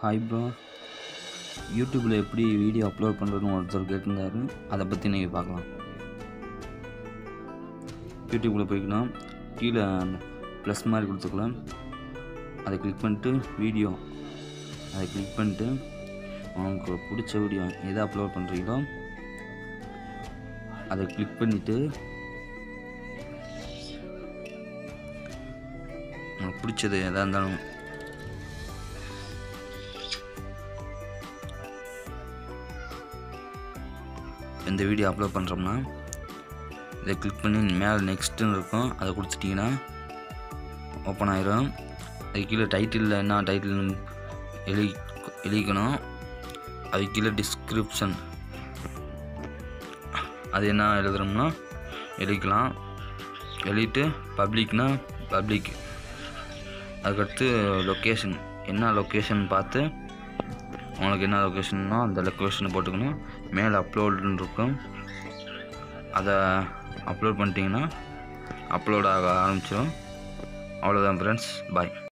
hi bro யூடியூப்பில் எப்படி video upload பண்ணுறதுன்னு ஒருத்தர் கேட்டிருந்தாரு அதை பற்றி நீங்கள் பார்க்கலாம் யூடியூப்பில் போய்க்கலாம் கீழே ப்ளஸ் மாதிரி கொடுத்துக்கலாம் அதை கிளிக் பண்ணிட்டு வீடியோ அதை கிளிக் பண்ணிட்டு உங்களுக்கு பிடிச்ச வீடியோ எதை அப்லோட் பண்ணுறீங்களோ அதை கிளிக் பண்ணிவிட்டு உங்களுக்கு பிடிச்சது எதாக இருந்தாலும் இந்த வீடியோ அப்லோட் பண்ணுறோம்னா இதை கிளிக் பண்ணி மேலே நெக்ஸ்ட்டுன்னு இருக்கும் அதை கொடுத்துட்டிங்கன்னா ஓப்பன் ஆயிரும் அது கீழே டைட்டிலில் என்ன டைட்டில் எழுதி எழுதிக்கணும் அது கீழே டிஸ்கிரிப்ஷன் அது என்ன எழுதுறோம்னா எழுதிக்கலாம் எழுதிட்டு பப்ளிக்னா பப்ளிக் அதுக்கடுத்து லொக்கேஷன் என்ன லொக்கேஷன் பார்த்து உங்களுக்கு என்ன லொக்கேஷன்னா அந்த லொக்கேஷனை போட்டுக்கணும் மேலே அப்லோடுன்னு இருக்கும் அதை அப்லோட் பண்ணிட்டீங்கன்னா அப்லோட் ஆக ஆரம்பிச்சிடும் அவ்வளோதான் ஃப்ரெண்ட்ஸ் பாய்